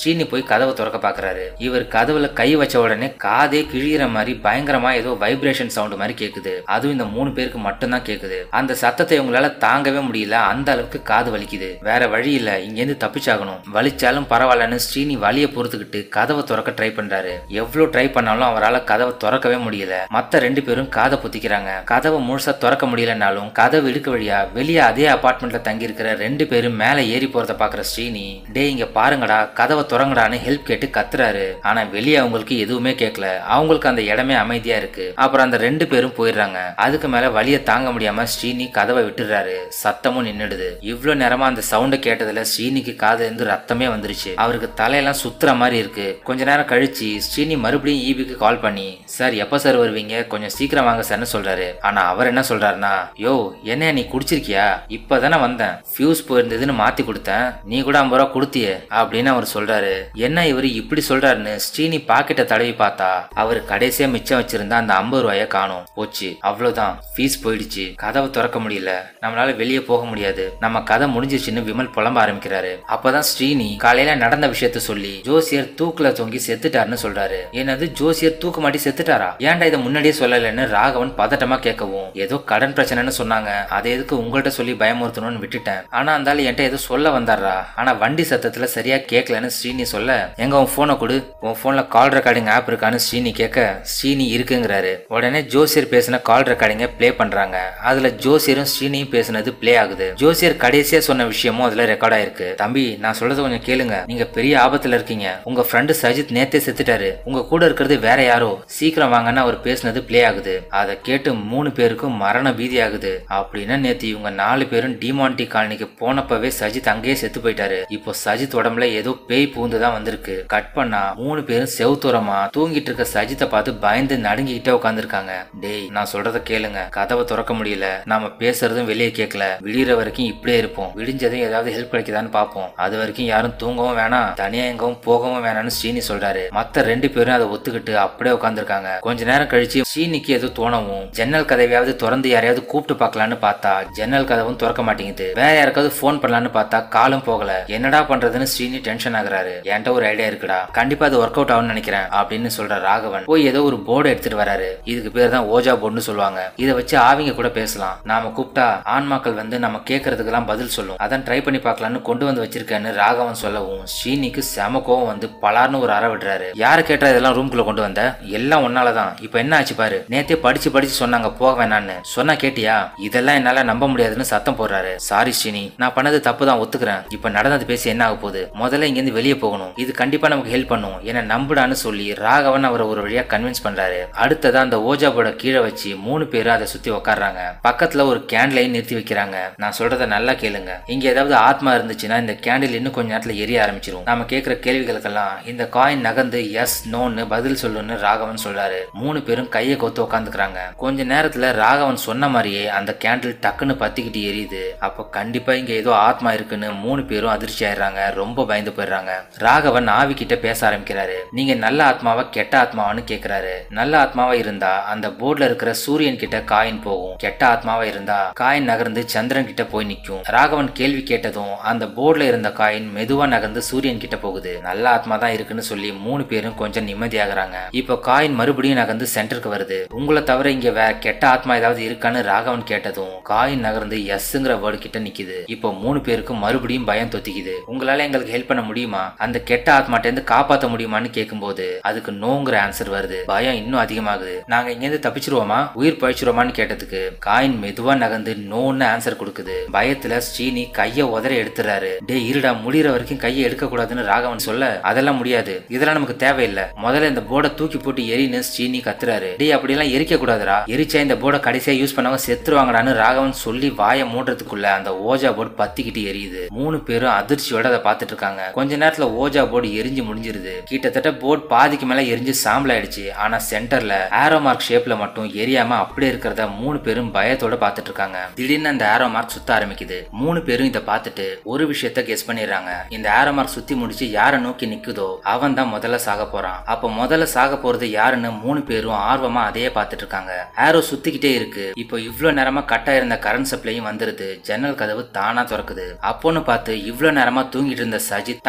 Speaker 1: ஸ்ரீனி போய் கதவை திறக்க பாக்குறாரு இவர் கதவுல கை வச்ச உடனே காதே கிழிகிற மாதிரி பயங்கரமா ஏதோ வைப்ரேஷன் சவுண்ட் மாதிரி கேக்குது அதுவும் இந்த மூணு பேருக்கு மட்டும்தான் கேக்குது அந்த சத்தத்தை இவங்களால தாங்கவே முடியல அந்த அளவுக்கு காது வலிக்குது வேற வழி இல்ல இங்கேருந்து தப்பிச்சாகணும் வலிச்சாலும் பரவாயில்லன்னு ஸ்ரீனி வலியை பொறுத்துக்கிட்டு கதவை திறக்க ட்ரை பண்றாரு எவ்வளவு ட்ரை பண்ணாலும் அவரால் கதவை திறக்கவே முடியல மத்த ரெண்டு பேரும் காதை புத்திக்கிறாங்க கதவை முழுசா திறக்க முடியலனாலும் கதவு இடுக்கு வழியா வெளியே அதே அபார்ட்மெண்ட்ல தங்கி இருக்கிற ரெண்டு பேரும் மேல ஏறி போறத பாக்குற ஸ்ரீனி டே இங்க பாருங்கடா கதவை திறங்கடான்னு ஹெல்ப் கேட்டு கத்துறாரு ஆனா வெளியே அவங்களுக்கு எதுவுமே கேட்கல அவங்களுக்கு அந்த இடமே அமைதியா இருக்கு அப்புறம் அந்த ரெண்டு பேரும் போயிடுறாங்க அதுக்கு மேல வலியை தாங்க முடியாம ஸ்ரீனி கதவை விட்டுறாரு சத்தமும் நின்னுடுது இவ்வளவு நேரமா அந்த சவுண்ட கேட்டதுல ஸ்ரீனிக்கு காதுல இருந்து ரத்தமே வந்துருச்சு அவருக்கு தலையெல்லாம் சுத்துற மாதிரி இருக்கு கொஞ்ச நேரம் கழிச்சு ஸ்ரீனி மறுபடியும் ஈபிக்கு கால் பண்ணி சார் எப்ப சார் வருவீங்க கொஞ்சம் சீக்கிரம் வாங்க சார்னு சொல்றாரு ஆனா அவர் என்ன சொல்றாருன்னா யோ என்ன நீ குடிச்சிருக்கியா இப்பதானே வந்தேன் ஃபியூஸ் போயிருந்ததுன்னு மாத்தி கொடுத்தேன் நீ கூட ஐம்பது ரூபா கொடுத்தியே அப்படின்னு அவர் சொல்றாரு என்ன இவரு இப்படி சொல்றாருன்னு ஸ்ரீனி பாக்கெட்டை தடவி பார்த்தா அவர் கடைசியா மிச்சம் வச்சிருந்த அந்த ஐம்பது ரூபாய காணும் போச்சு அவ்வளவுதான் ஃபீஸ் போயிடுச்சு கதவை திறக்க முடியல நம்மளால வெளியே போக முடியாது நம்ம கதை முடிஞ்சிருச்சுன்னு விமல் புலம்ப ஆரம்பிக்கிறாரு அப்பதான் ஸ்ரீனி காலையில நடந்த விஷயத்த சொல்லி ஜோசியர் தூக்குல தொங்கி செத்துட்டாருன்னு சொல்றாரு என்னது ஜோசியர் தூக்கு மாட்டி செத்துட்டாரா ஏன்டா இதை முன்னாடியே சொல்லலைன்னு ராகவன் பதட்டமா கேட்கவும் ஏதோ கடன் பிரச்சனைன்னு சொன்னாங்க அதை எதுக்கு உங்கள்கிட்ட சொல்லி பயமுறுத்தணும்னு விட்டுட்டேன் ஆனா அந்த ஆளு என்கிட்ட ஏதோ சொல்ல வந்தாரா ஆனா வண்டி சத்தத்துல சரியா கேட்கலன்னு ஸ்ரீனி சொல்ல எங்க உன் போனை கொடு உன் போன்ல கால் ரெக்கார்டிங் ஆப் இருக்கான்னு ஸ்ரீனி கேட்க ஸ்ரீனி இருக்குங்கிறாரு உடனே ஜோசியர் பேசின கால் ரெக்கார்டிங்க ப்ளே பண்றாங்க அதுல ஜோசியரும் ஸ்ரீனியும் பேசினது ப்ளே ஆகுது ஜோசியர் கடைசியா சொன்ன விஷயமும் அதுல ரெக்கார்ட் ஆயிருக்கு தம்பி நான் சொல்றத கொஞ்சம் கேளுங்க நீங்க பெரிய ஆபத்துல இருக்கீங்க உங்க ஃப்ரெண்டு சஜித் நேத்தே செத்துட்டாரு உங்க கூட இருக்கிறது வேற யாரோ சீக்கிரம் வாங்கன்னு அவர் பேசினது ப்ளே ஆகுது அதை கேட்டு மூணு பேருக்கும் மரண பீதி ஆகுது அப்படின்னா நேத்து இவங்க நாலு பேரும் டிமாண்டி காலனிக்கு போனப்பவே சஜித் அங்கேயே செத்து போயிட்டாரு இப்போ சஜித் உடம்புல ஏதோ பேய் பூந்துதான் வந்திருக்கு கட் பண்ணா மூணு பேரும் செவுத்தூரமா தூங்கிட்டு இருக்க சஜித்தை பார்த்து பயந்து நடுங்கிக்கிட்டே உட்காந்துருக்காங்க டேய் நான் சொல்றத கேளுங்க கதவை திறக்க முடியல நாம பேசுறதும் வெளியே கேட்கல விடிகிற வரைக்கும் இப்படியே இருப்போம் விடிஞ்சதும் ஏதாவது ஹெல்ப் கிடைக்குதான்னு பார்ப்போம் அது வரைக்கும் யாரும் தூங்கவும் வேணாம் தனியா எங்கவும் போகவும் வேணாம்னு ஸ்ரீனி சொல்றாரு மத்த ரெண்டு பேரும் அதை ஒத்துக்கிட்டு அப்படியே உட்காந்துருக்காங்க கொஞ்ச நேரம் கழிச்சு ஸ்ரீனிக்கு ஏதோ தோணவும் ஜன்னல் கதவையாவது திறந்து யாரையாவது கூப்பிட்டு பார்க்கலான்னு பார்த்தா ஜன்னல் கதவும் திறக்க மாட்டேங்குது வேற யாருக்காவது ஃபோன் பண்ணலான்னு பார்த்தா காலும் போகல என்னடா பண்றதுன்னு ஸ்ரீனி டென்ஷன் ஆகுறாரு என்கிட்ட ஒரு ஐடியா இருக்குடா கண்டிப்பா அது ஒர்க் அவுட் ஆகும்னு நினைக்கிறேன் அப்படின்னு சொல்ற ராகவன் போய் ஏதோ ஒரு போர்டு எடுத்துட்டு வராரு இதுக்கு பேர் தான் ஓஜா போர்டுன்னு சொல்லுவாங்க இதை வச்சு ஆவிங்க கூட பேசலாம் நாம கூப்பிட்டா ஆன்மாக்கள் வந்து நம்ம கேட்கறதுக்கெல்லாம் பதில் சொல்லும் அதான் ட்ரை பண்ணி பார்க்கலான்னு கொண்டு வந்து வச்சிருக்கேன்னு ராகவன் சொல்லவும் ஸ்ரீனிக்கு செம கோவம் வந்து பலார்னு ஒரு அற விடுறாரு யாரு கேட்டா இதெல்லாம் ரூம்குள்ள கொண்டு வந்த எல்லாம் ஒன்னாலதான் இப்ப என்ன ஆச்சு பாரு நேத்தே படிச்சு படிச்சு சொன்னாங்க போக வேணான்னு சொன்னா கேட்டியா இதெல்லாம் என்னால நம்ப முடியாதுன்னு சத்தம் போடுறாரு சாரி ஸ்ரீனி நான் பண்ணது தப்பு தான் ஒத்துக்கிறேன் இப்ப நடந்தது பேசி என்ன ஆக போகுது முதல்ல இங்க இருந்து வெளியே போகணும் இது கண்டிப்பா நமக்கு ஹெல்ப் பண்ணும் என்ன நம்புடான்னு சொல்லி ராகவன் அவரை ஒரு வழியா கன்வின்ஸ் பண்றாரு அடுத்ததா அந்த ஓஜா போர்டை கீழே வச்சு மூணு பேரும் அதை சுத்தி உட்காடுறாங்க பக்கத்துல ஒரு கேண்டிலையும் நிறுத்தி வைக்கிறாங்க நான் சொல்றத நல்லா கேளுங்க இங்க ஏதாவது ஆத்மா இருந்துச்சுன்னா இந்த கேண்டில் இன்னும் கொஞ்ச நேரத்துல எரிய ஆரம்பிச்சிரும் நாம கேட்கிற கேள்விகளுக்கெல்லாம் இந்த காயின் நகர்ந்து எஸ் நோன்னு பதில் சொல்லுன்னு ராகவன் சொல்றாரு மூணு பேரும் கையை கொத்து உட்காந்துக்கிறாங்க கொஞ்ச நேரத்துல ராகவன் சொன்ன மாதிரியே அந்த கேண்டில் டக்குன்னு பத்திக்கிட்டு எரியுது அப்ப கண்டிப்பா இங்க ஏதோ ஆத்மா இருக்குன்னு மூணு பேரும் அதிர்ச்சி ஆயிடுறாங்க ரொம்ப பயந்து போயிடுறாங்க ராகவன் ஆவி கிட்ட பேச ஆரம்பிக்கிறாரு நீங்க நல்ல ஆத்மாவா கெட்ட ஆத்மாவான்னு கேக்குறாரு நல்ல ஆத்மாவா இருந்தா அந்த போர்டுல இருக்கிற சூரியன் கிட்ட காயின் போகும் கெட்ட ஆத்மாவா இருந்தா காயின் நகர்ந்து சந்திரன் கிட்ட போய் நிக்கும் ராகவன் கேள்வி கேட்டதும் அந்த போர்டுல இருந்த காயின் மெதுவா நகர்ந்து சூரியன் கிட்ட போகுது நல்ல ஆத்மா தான் இருக்குன்னு சொல்லி மூணு பேரும் கொஞ்சம் நிம்மதியாகிறாங்க இப்போ காயின் மறுபடியும் நகர்ந்து சென்டருக்கு வருது உங்களை தவிர இங்க வேற கெட்ட ஆத்மா ஏதாவது இருக்கான்னு ராகவன் கேட்டதும் காயின் நகர்ந்து எஸ்ங்கிற வேர்டு கிட்ட நிக்குது இப்போ மூணு பேருக்கும் மறுபடியும் பயம் தொத்திக்குது உங்களால எங்களுக்கு ஹெல்ப் பண்ண முடியுமா அந்த கெட்ட ஆத்மாட்ட இருந்து காப்பாத்த முடியுமான்னு கேட்கும்போது அதுக்கு நோங்கிற ஆன்சர் வருது பயம் இன்னும் அதிகமாகுது நாங்க இங்க இருந்து தப்பிச்சிருவோமா உயிர் பழிச்சிருவோமான்னு கேட்டதுக்கு காயின் மெதுவா நகர்ந்து நோன்னு ஆன்சர் கொடுக்குது பயத்துல ஸ்ரீனி கைய உதற எடுத்துறாரு டே இருடா முடிகிற வரைக்கும் கையை எடுக்க கூடாதுன்னு ராகவன் சொல்ல அதெல்லாம் முடியாது இதெல்லாம் நமக்கு தேவையில்லை முதல்ல இந்த போர்டை தூக்கி போட்டு எரின்னு ஸ்ரீனி கத்துறாரு டே அப்படியெல்லாம் எரிக்க கூடாதுடா எரிச்சா இந்த போர்டை கடைசியா யூஸ் பண்ணவங்க செத்துருவாங்கடான்னு ராகவன் சொல்லி வாயை மூடுறதுக்குள்ள அந்த ஓஜா போர்டு பத்திக்கிட்டு எரியுது மூணு பேரும் அதிர்ச்சியோட அதை பார்த்துட்டு இருக்காங்க கொஞ்ச நேரத்துல ஓஜா போர்டு எரிஞ்சு முடிஞ்சிருது கிட்டத்தட்ட போர்டு பாதிக்கு மேல எரிஞ்சு சாம்பல் ஆயிடுச்சு ஆனா சென்டர்ல ஆரோ மார்க் ஷேப்ல மட்டும் எரியாம அப்படியே இருக்கிறத மூணு பேரும் பயத்தோட பார்த்துட்டு இருக்காங்க திடீர்னு அந்த ஆரோ மார்க் சுத்த ஆரம்பிக்குது மூணு பேரும் இதை பார்த்துட்டு ஒரு விஷயத்த கெஸ் பண்ணிடுறாங்க இந்த ஆரோ மார்க் சுத்தி முடிச்சு யாரை நோக்கி நிக்குதோ அவன் தான் முதல்ல சாக போறான் அப்ப முதல்ல சாக போறது யாருன்னு மூணு பேரும் ஆர்வமா அதையே பார்த்துட்டு இருக்காங்க ஆரோ சுத்திக்கிட்டே இருக்கு இப்போ இவ்ளோ நேரமா கட்டா இருந்த கரண்ட் சப்ளையும் வந்துருது ஜன்னல் கதவு தானா திறக்குது அப்போன்னு பார்த்து இவ்ளோ நேரமா தூங்கிட்டு இருந்த சஜித் டக்குன்னு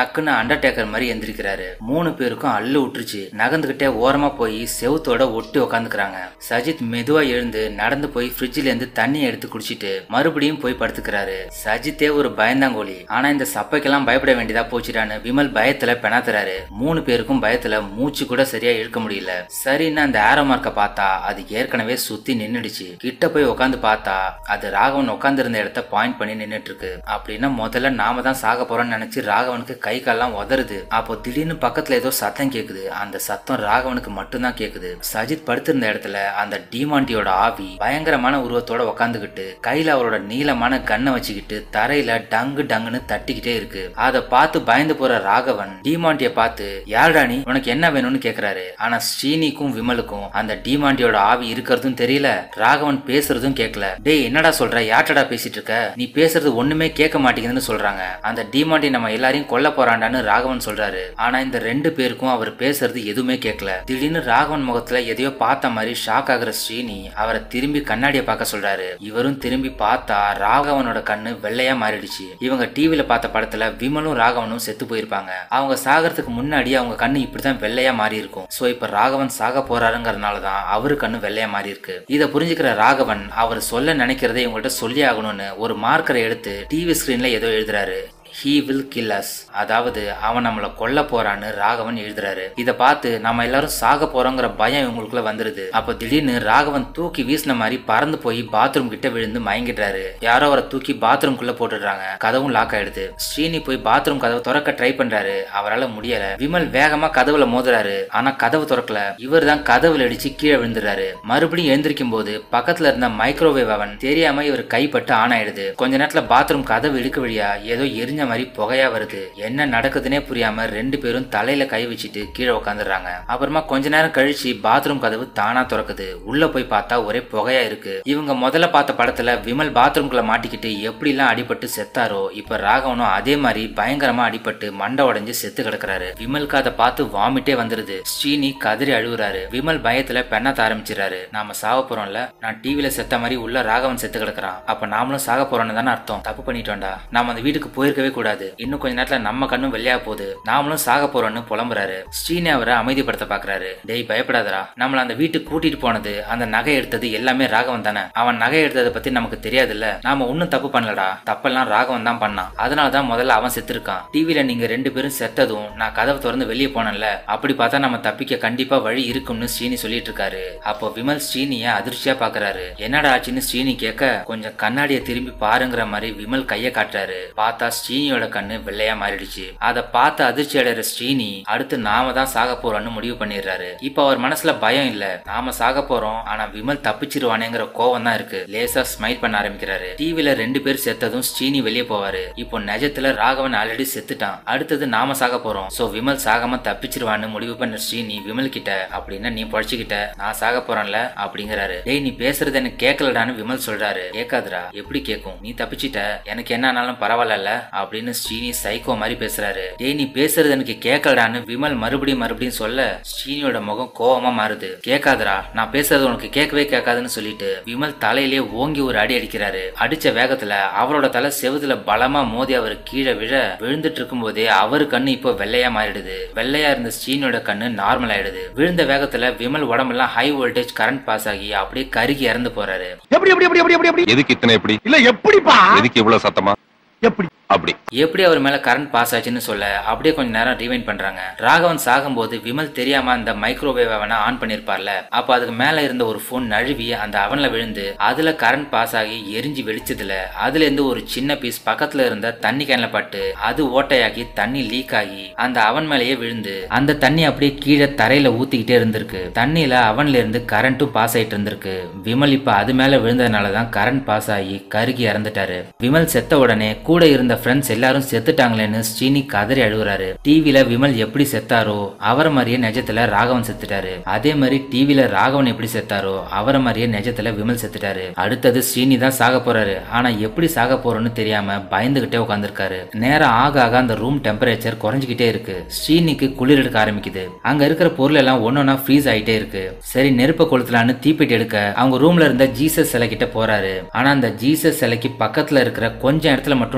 Speaker 1: அண்டர்டேக்கர் மாதிரி எந்திரிக்கிறாரு மூணு பேருக்கும் அள்ளு விட்டுருச்சு நகர்ந்துகிட்டே ஓரமா போய் செவுத்தோட ஒட்டி உக்காந்துக்கிறாங்க சஜித் மெதுவா எழுந்து நடந்து போய் ஃப்ரிட்ஜ்ல இருந்து தண்ணி எடுத்து குடிச்சிட்டு மறுபடியும் போய் படுத்துக்கிறாரு சஜித்தே ஒரு பயந்தாங்கோலி ஆனா இந்த சப்பைக்கெல்லாம் பயப்பட வேண்டியதா போச்சுடான்னு விமல் பயத்துல பெணாத்துறாரு மூணு பேருக்கும் பயத்துல மூச்சு கூட சரியா இழுக்க முடியல சரின்னு அந்த ஆரோ மார்க்க பார்த்தா அது ஏற்கனவே சுத்தி நின்னுடுச்சு கிட்ட போய் உட்காந்து பார்த்தா அது ராகவன் உட்கார்ந்து இருந்த இடத்த பாயிண்ட் பண்ணி நின்னுட்டு இருக்கு அப்படின்னா முதல்ல நாம தான் சாக போறோம்னு நினைச்சு ராகவனுக்கு கை கால்லாம் உதறுது அப்போ திடீர்னு பக்கத்துல ஏதோ சத்தம் கேக்குது அந்த சத்தம் ராகவனுக்கு மட்டும்தான் கேக்குது சஜித் படுத்திருந்த இடத்துல அந்த டிமாண்டியோட ஆவி பயங்கரமான உருவத்தோட உட்காந்துக்கிட்டு கையில அவரோட நீளமான கண்ணை வச்சுக்கிட்டு தரையில டங்கு டங்குன்னு தட்டிக்கிட்டே இருக்கு அதை பார்த்து பயந்து போற ராகவன் டிமாண்டிய பார்த்து யாருடா நீ உனக்கு என்ன வேணும்னு கேக்குறாரு ஆனா ஸ்ரீனிக்கும் விமலுக்கும் அந்த டிமாண்டியோட ஆவி இருக்கிறதும் தெரியல ராகவன் பேசுறதும் கேட்கல டேய் என்னடா சொல்ற யார்டா பேசிட்டு இருக்க நீ பேசுறது ஒண்ணுமே கேட்க மாட்டேங்குதுன்னு சொல்றாங்க அந்த டிமாண்டி நம்ம எல்லாரையும் கொல்ல போறாண்டான்னு ராகவன் சொல்றாரு ஆனா இந்த ரெண்டு பேருக்கும் அவர் பேசுறது எதுவுமே கேட்கல திடீர்னு ராகவன் முகத்துல எதையோ பார்த்த மாதிரி ஷாக் ஆகுற ஸ்ரீனி அவரை திரும்பி கண்ணாடிய பார்க்க சொல்றாரு இவரும் திரும்பி பார்த்தா ராகவனோட கண்ணு வெள்ளையா மாறிடுச்சு இவங்க டிவில பார்த்த படத்துல விமலும் ராகவனும் செத்து போயிருப்பாங்க அவங்க சாகிறதுக்கு முன்னாடி அவங்க கண்ணு இப்படிதான் வெள்ளையா மாறி இருக்கும் சோ இப்ப ராகவன் சாக போறாருங்கிறதுனால தான் அவரு கண்ணு வெள்ளையா மாறி இருக்கு இதை புரிஞ்சுக்கிற ராகவன் அவர் சொல்ல நினைக்கிறதை இவங்கள்ட்ட சொல்லி ஆகணும்னு ஒரு மார்க்கரை எடுத்து டிவி ஸ்கிரீன்ல ஏதோ எழுதுறாரு ஹீ வில் கில் அஸ் அதாவது அவன் நம்மள கொல்ல போறான்னு ராகவன் எழுதுறாரு இத பார்த்து நம்ம எல்லாரும் சாக போறோங்கிற பயம் இவங்களுக்குள்ள வந்துருது அப்ப திடீர்னு ராகவன் தூக்கி வீசின மாதிரி பறந்து போய் பாத்ரூம் கிட்ட விழுந்து மயங்கிடுறாரு யாரோ அவரை தூக்கி பாத்ரூம் குள்ள போட்டுடுறாங்க கதவும் லாக் ஆயிடுது ஸ்ரீனி போய் பாத்ரூம் கதவை திறக்க ட்ரை பண்றாரு அவரால முடியல விமல் வேகமா கதவுல மோதுறாரு ஆனா கதவு திறக்கல இவர் தான் கதவுல அடிச்சு கீழே விழுந்துறாரு மறுபடியும் எழுந்திருக்கும் போது பக்கத்துல இருந்த மைக்ரோவேவ் அவன் தெரியாம இவர் கைப்பட்டு ஆன் ஆயிடுது கொஞ்ச நேரத்துல பாத்ரூம் கதவு இழுக்க வழியா ஏதோ எரிஞ்ச மாதிரி புகையா வருது என்ன நடக்குதுன்னே புரியாம ரெண்டு பேரும் தலையில கை வச்சுட்டு கீழே உட்காந்துடுறாங்க அப்புறமா கொஞ்ச நேரம் கழிச்சு பாத்ரூம் கதவு தானா திறக்குது உள்ள போய் பார்த்தா ஒரே புகையா இருக்கு இவங்க முதல்ல பார்த்த படத்துல விமல் பாத்ரூம்குள்ள மாட்டிக்கிட்டு எப்படி எல்லாம் அடிபட்டு செத்தாரோ இப்ப ராகவனும் அதே மாதிரி பயங்கரமா அடிபட்டு மண்டை உடைஞ்சு செத்து கிடக்குறாரு விமலுக்கு அதை பார்த்து வாமிட்டே வந்துருது ஸ்ரீனி கதறி அழுகுறாரு விமல் பயத்துல பெண்ணாத்த ஆரம்பிச்சிடறாரு நாம சாக போறோம்ல நான் டிவில செத்த மாதிரி உள்ள ராகவன் செத்து கிடக்குறான் அப்ப நாமளும் சாக போறோம்னு தானே அர்த்தம் தப்பு பண்ணிட்டோம்டா நாம அந்த வீட்டுக்கு போயிருக்கவே கூடாது இன்னும் கொஞ்ச நேரத்துல நம்ம கண்ணும் வெள்ளையா போகுது நாமளும் சாக போறோம்னு புலம்புறாரு ஸ்ரீனி அவரை அமைதிப்படுத்த பாக்குறாரு டேய் பயப்படாதடா நம்மள அந்த வீட்டுக்கு கூட்டிட்டு போனது அந்த நகை எடுத்தது எல்லாமே ராகவன் தானே அவன் நகை எடுத்ததை பத்தி நமக்கு தெரியாதுல்ல நாம ஒன்னும் தப்பு பண்ணலடா தப்பெல்லாம் ராகவன் தான் பண்ணான் அதனால தான் முதல்ல அவன் செத்துருக்கான் டிவில நீங்க ரெண்டு பேரும் செத்ததும் நான் கதவை திறந்து வெளியே போனேன்ல அப்படி பார்த்தா நம்ம தப்பிக்க கண்டிப்பா வழி இருக்கும்னு ஸ்ரீனி சொல்லிட்டு இருக்காரு அப்போ விமல் ஸ்ரீனிய அதிர்ச்சியா பாக்குறாரு என்னடா ஆச்சுன்னு ஸ்ரீனி கேட்க கொஞ்சம் கண்ணாடியை திரும்பி பாருங்கிற மாதிரி விமல் கைய காட்டுறாரு பார்த்தா ஸ்ரீனியோட கண்ணு வெள்ளையா மாறிடுச்சு அதை பார்த்து அதிர்ச்சி அடைகிற ஸ்ரீனி அடுத்து நாம தான் சாக போறோம்னு முடிவு பண்ணிடுறாரு இப்போ அவர் மனசுல பயம் இல்ல நாம சாக போறோம் ஆனா விமல் தப்பிச்சிருவானேங்கிற கோவம் தான் இருக்கு லேசா ஸ்மைல் பண்ண ஆரம்பிக்கிறாரு டிவில ரெண்டு பேர் செத்ததும் ஸ்ரீனி வெளியே போவாரு இப்போ நிஜத்துல ராகவன் ஆல்ரெடி செத்துட்டான் அடுத்தது நாம சாக போறோம் சோ விமல் சாகாம தப்பிச்சிருவான்னு முடிவு பண்ண ஸ்ரீனி விமல் கிட்ட அப்படின்னா நீ பொழைச்சிக்கிட்ட நான் சாக போறேன்ல அப்படிங்கிறாரு டேய் நீ பேசுறது எனக்கு கேட்கலடான்னு விமல் சொல்றாரு கேட்காதுடா எப்படி கேட்கும் நீ தப்பிச்சிட்ட எனக்கு என்ன ஆனாலும் பரவாயில்ல அப்படின்னு ஸ்ரீனி சைக்கோ மாதிரி பேசுறாரு டேய் நீ பேசுறது எனக்கு கேட்கலடான்னு விமல் மறுபடியும் மறுபடியும் சொல்ல ஸ்ரீனியோட முகம் கோவமா மாறுது கேட்காதடா நான் பேசுறது உனக்கு கேட்கவே கேட்காதுன்னு சொல்லிட்டு விமல் தலையிலே ஓங்கி ஒரு அடி அடிக்கிறாரு அடிச்ச வேகத்துல அவரோட தலை செவுதுல பலமா மோதி அவர் கீழே விழ விழுந்துட்டு இருக்கும் போதே அவரு கண்ணு இப்போ வெள்ளையா மாறிடுது வெள்ளையா இருந்த ஸ்ரீனியோட கண்ணு நார்மல் ஆயிடுது விழுந்த வேகத்துல விமல் உடம்பெல்லாம் ஹை வோல்டேஜ் கரண்ட் பாஸ் ஆகி அப்படியே கருகி இறந்து போறாரு
Speaker 2: எப்படி எப்படி எப்படி எப்படி எப்படி எப்படி
Speaker 3: எதுக்கு இத்தனை எப்படி
Speaker 2: இல்ல எப்படிப்பா
Speaker 3: எதுக்கு இவ்வளவு சத்தமா
Speaker 2: எப்படி
Speaker 3: அப்படி
Speaker 1: எப்படி அவர் மேல கரண்ட் பாஸ் ஆச்சுன்னு சொல்ல அப்படியே கொஞ்ச நேரம் ரீவைண்ட் பண்றாங்க ராகவன் சாகும்போது விமல் தெரியாம அந்த மைக்ரோவேவ் அவனை ஆன் பண்ணிருப்பார்ல அப்ப அதுக்கு மேல இருந்த ஒரு போன் நழுவி அந்த அவன்ல விழுந்து அதுல கரண்ட் பாஸ் ஆகி எரிஞ்சு வெடிச்சதுல அதுல இருந்து ஒரு சின்ன பீஸ் பக்கத்துல இருந்த தண்ணி கேன்ல பட்டு அது ஓட்டையாகி தண்ணி லீக் ஆகி அந்த அவன் மேலேயே விழுந்து அந்த தண்ணி அப்படியே கீழே தரையில ஊத்திக்கிட்டே இருந்திருக்கு தண்ணியில அவன்ல இருந்து கரண்ட்டும் பாஸ் ஆயிட்டு இருந்திருக்கு விமல் இப்ப அது மேல விழுந்ததுனால தான் கரண்ட் பாஸ் ஆகி கருகி இறந்துட்டாரு விமல் செத்த உடனே கூட இருந்த ஃப்ரெண்ட்ஸ் எல்லாரும் செத்துட்டாங்களேன்னு ஸ்ரீனி கதறி அழுகுறாரு டிவில விமல் எப்படி செத்தாரோ அவரை மாதிரியே நிஜத்துல ராகவன் செத்துட்டாரு அதே மாதிரி டிவில ராகவன் எப்படி செத்தாரோ அவரை மாதிரியே நிஜத்துல விமல் செத்துட்டாரு அடுத்தது ஸ்ரீனி தான் சாக போறாரு ஆனா எப்படி சாக போறோம்னு தெரியாம பயந்துகிட்டே உட்காந்துருக்காரு நேரம் ஆக ஆக அந்த ரூம் டெம்பரேச்சர் குறைஞ்சிக்கிட்டே இருக்கு ஸ்ரீனிக்கு குளிர் எடுக்க ஆரம்பிக்குது அங்க இருக்கிற பொருள் எல்லாம் ஒன்னொன்னா ஃப்ரீஸ் ஆயிட்டே இருக்கு சரி நெருப்ப கொளுத்தலான்னு தீப்பெட்டி எடுக்க அவங்க ரூம்ல இருந்த ஜீசஸ் சிலை கிட்ட போறாரு ஆனா அந்த ஜீசஸ் சிலைக்கு பக்கத்துல இருக்கிற கொஞ்சம் இடத்துல மட்டும் டெம்பரேச்சர்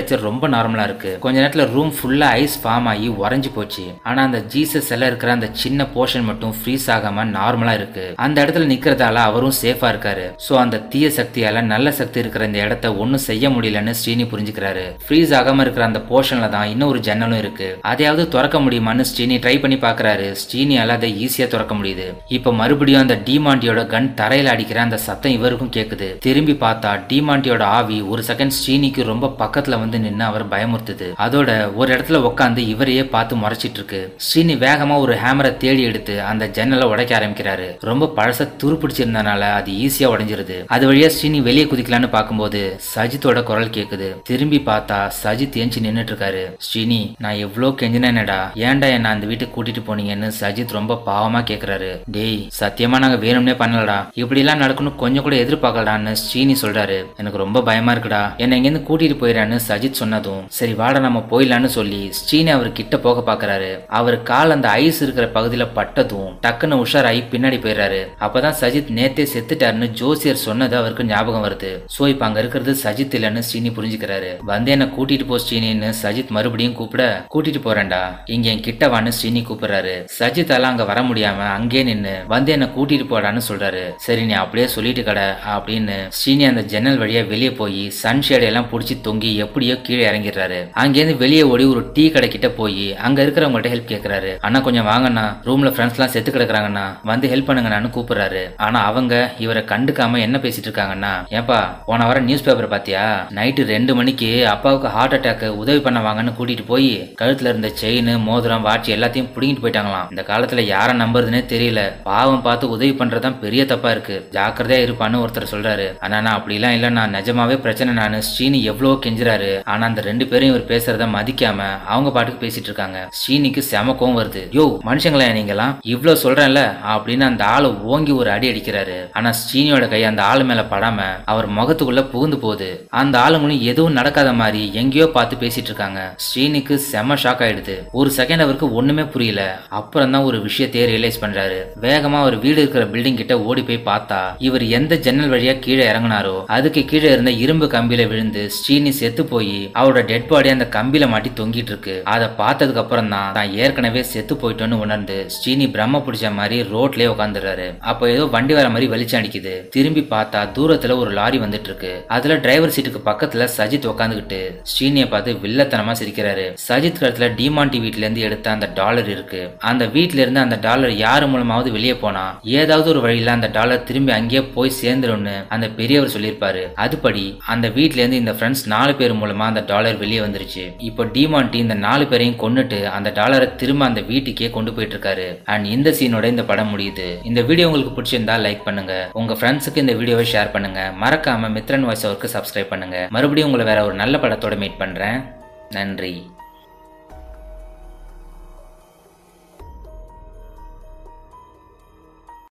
Speaker 1: டெம்பரேச்சர் ரொம்ப நார்மலா இருக்கு கொஞ்ச நேரத்துல ரூம் ஃபுல்லா ஐஸ் ஃபார்ம் ஆகி உறைஞ்சு போச்சு ஆனா அந்த ஜீசஸ் எல்லாம் இருக்கிற அந்த சின்ன போர்ஷன் மட்டும் ஃப்ரீஸ் ஆகாம நார்மலா இருக்கு அந்த இடத்துல நிக்கிறதால அவரும் சேஃபா இருக்காரு சோ அந்த தீய சக்தியால நல்ல சக்தி இருக்கிற இந்த இடத்த ஒண்ணும் செய்ய முடியலன்னு ஸ்ரீனி புரிஞ்சுக்கிறாரு ஃப்ரீஸ் ஆகாம இருக்கிற அந்த போர்ஷன்ல தான் இன்னொரு ஜன்னலும் இருக்கு அதையாவது திறக்க முடியுமான்னு ஸ்ரீனி ட்ரை பண்ணி பாக்குறாரு ஸ்ரீனியால அதை ஈஸியா திறக்க முடியுது இப்ப மறுபடியும் அந்த டிமாண்டியோட கன் தரையில அடிக்கிற அந்த சத்தம் இவருக்கும் கேக்குது திரும்பி பார்த்தா டிமாண்டியோட ஆவி ஒரு செகண்ட் ஸ்ரீனிக்கு ரொம்ப பக்கத்துல வந்து நின்னு அவர் பயமுறுத்துது அதோட ஒரு இடத்துல உட்காந்து இவரையே பார்த்து முறைச்சிட்டு இருக்கு ஸ்ரீனி வேகமா ஒரு ஹேமரை தேடி எடுத்து அந்த ஜன்னலை உடைக்க ஆரம்பிக்கிறாரு ரொம்ப பழச துருப்பிடிச்சிருந்தனால அது ஈஸியா உடைஞ்சிருது அது வழியா ஸ்ரீனி வெளியே குதிக்கலான்னு பார்க்கும்போது சஜித்தோட குரல் கேக்குது திரும்பி பார்த்தா சஜித் ஏஞ்சி நின்னுட்டு இருக்காரு ஸ்ரீனி நான் எவ்வளோ கெஞ்சினேனடா ஏன்டா என்ன அந்த வீட்டுக்கு கூட்டிட்டு போனீங்கன்னு சஜித் ரொம்ப பாவமா கேக்குறாரு டேய் சத்தியமா நாங்க வேணும்னே பண்ணலடா இப்படி எல்லாம் நடக்கணும் கொஞ்சம் கூட எதிர்பார்க்கலான்னு ஸ்ரீனி சொல்றாரு எனக்கு ரொம்ப பயமா இருக்குடா என்னை இங்கேருந்து கூட்டிட்டு போயிடான்னு சஜித் சொன்னதும் சரி வாடா நம்ம போயிடலான்னு சொல்லி ஸ்ரீனி அவர் கிட்ட போக பாக்குறாரு அவர் கால் அந்த ஐஸ் இருக்கிற பகுதியில பட்டதும் டக்குன்னு உஷாராகி பின்னாடி போயிடுறாரு அப்பதான் சஜித் நேத்தே செத்துட்டாருன்னு ஜோசியர் சொன்னது அவருக்கு ஞாபகம் வருது சோ இப்ப அங்க இருக்கிறது சஜித் இல்லைன்னு ஸ்ரீனி புரிஞ்சுக்கிறாரு வந்து என்ன கூட்டிட்டு போ ஸ்ரீனின்னு சஜித் மறுபடியும் கூப்பிட கூட்டிட்டு போறேன்டா இங்க என் கிட்ட வான்னு ஸ்ரீனி கூப்பிடுறாரு சஜித் எல்லாம் அங்க வர முடியாம அங்கே நின்னு வந்து என்ன கூட்டிட்டு போடான்னு சொல்றாரு சரி நீ அப்படியே சொல்லிட்டு கடை அப்படின்னு ஸ்ரீனி அந்த ஜன்னல் வழியா வெளியே போய் சன்ஷேட் எல்லாம் புடிச்சு தொங்கி எப்படியோ கீழே இறங்கிடுறாரு அங்கேருந்து வெளியே ஓடி ஒரு டீ கடை கிட்ட போய் அங்க இருக்கிறவங்கள்ட்ட ஹெல்ப் கேக்குறாரு அண்ணா கொஞ்சம் வாங்கண்ணா ரூம்ல ஃப்ரெண்ட்ஸ் எல்லாம் செத்து கிடக்குறாங்கண்ணா வந்து ஹெல்ப் பண்ணுங்கண்ணான்னு கூப்பிடுறாரு ஆனா அவங்க இவரை கண்டுக்காம என்ன பேசிட்டு இருக்காங்கன்னா ஏன்பா போன வாரம் நியூஸ் பேப்பர் பாத்தியா நைட்டு ரெண்டு மணிக்கு அப்பாவுக்கு ஹார்ட் அட்டாக் உதவி பண்ண வாங்கன்னு கூட்டிட்டு போய் கழுத்துல இருந்த செயின் மோதிரம் வாட்சி எல்லாத்தையும் புடிங்கிட்டு போயிட்டாங்களாம் இந்த காலத்துல யாரை நம்புறதுனே தெரியல பாவம் பார்த்து உதவி பண்றதுதான் பெரிய தப்பா இருக்கு ஜாக்கிரதையா இருப்பான்னு ஒருத்தர் சொல்றாரு ஆனா நான் அப்படிலாம் இல்ல நான் நிஜமாவே பிரச்சனை நானு ஸ்ரீனி எவ்வளவோ கெஞ்சுறாரு ஆனா அந்த ரெண்டு பேரும் இவர் பேசுறத மதிக்காம அவங்க பாட்டுக்கு பேசிட்டு இருக்காங்க ஸ்ரீனிக்கு செம கோவம் வருது யோ மனுஷங்களா நீங்களாம் இவ்வளவு சொல்றேன்ல அப்படின்னு அந்த ஆளை ஓங்கி ஒரு அடி அடிக்கிறாரு ஆனா ஸ்ரீனியோட கை அந்த ஆளு மேல படாம அவர் முகத்துக்குள்ள புகுந்து போகுது அந்த ஆளுங்களும் எதுவும் நடக்காத மாதிரி எங்கேயோ பார்த்து பேசிட்டு இருக்காங்க ஸ்ரீனிக்கு செம ஷாக் ஆயிடுது ஒரு செகண்ட் அவருக்கு ஒண்ணுமே புரியல அப்புறம் தான் ஒரு விஷயத்தையே ரியலைஸ் பண்றாரு வேகமா அவர் வீடு இருக்கிற பில்டிங் கிட்ட ஓடி போய் பார்த்தா இவர் எந்த ஜன்னல் வழியா கீழே இறங்குனாரோ அதுக்கு கீழே இருந்த இரும்பு கம்பியில விழுந்து ஸ்ரீனி செத்து போய் அவரோட டெட் பாடி அந்த கம்பியில மாட்டி தொங்கிட்டு இருக்கு அதை பார்த்ததுக்கு அப்புறம் தான் தான் ஏற்கனவே செத்து போயிட்டோன்னு உணர்ந்து ஸ்ரீனி பிரம்ம பிடிச்ச மாதிரி ரோட்லயே உட்காந்துடுறாரு அப்போ ஏதோ வண்டி வர மாதிரி வெளிச்சம் அடிக்குது திரும்பி பார்த்தா தூரத்துல ஒரு லாரி வந்துட்டு இருக்கு அதுல டிரைவர் சீட்டுக்கு பக்கத்துல சஜித் உட்காந்துக்கிட்டு ஸ்ரீனியை பார்த்து வில்லத்தனமா சிரிக்கிறாரு சஜித் கழுத்துல டிமாண்டி வீட்ல இருந்து எடுத்த அந்த டாலர் இருக்கு அந்த வீட்ல இருந்து அந்த டாலர் யாரு மூலமாவது வெளியே போனா ஏதாவது ஒரு வழியில அந்த டாலர் திரும்பி அங்கேயே போய் சேர்ந்துரும்னு அந்த பெரியவர் சொல்லியிருப்பாரு அதுபடி அந்த வீட்ல இருந்து இந்த ஃப்ரெண்ட்ஸ் நாலு பேர் மூலமா அந்த டாலர் வெளியே வந்துருச்சு இப்போ டிமாண்டி இந்த நாலு பேரையும் கொன்னுட்டு அந்த டாலரை திரும்ப அந்த வீட்டுக்கே கொண்டு போயிட்டு இருக்காரு அண்ட் இந்த சீனோட இந்த படம் முடியுது இந்த வீடியோ உங்களுக்கு பிடிச்சிருந்தா லைக் பண்ணுங்க உங்க ஃப்ரெண்ட்ஸுக்கு இந்த வீடியோவை ஷேர் பண்ணுங்க மறக்காம மித்ரன் வாய்ஸ் அவருக்கு சப்ஸ்கிரைப் பண்ணுங்க மறுபடியும் உங்களை வேற ஒரு நல்ல படத்தோட மீட் பண்றேன் நன்றி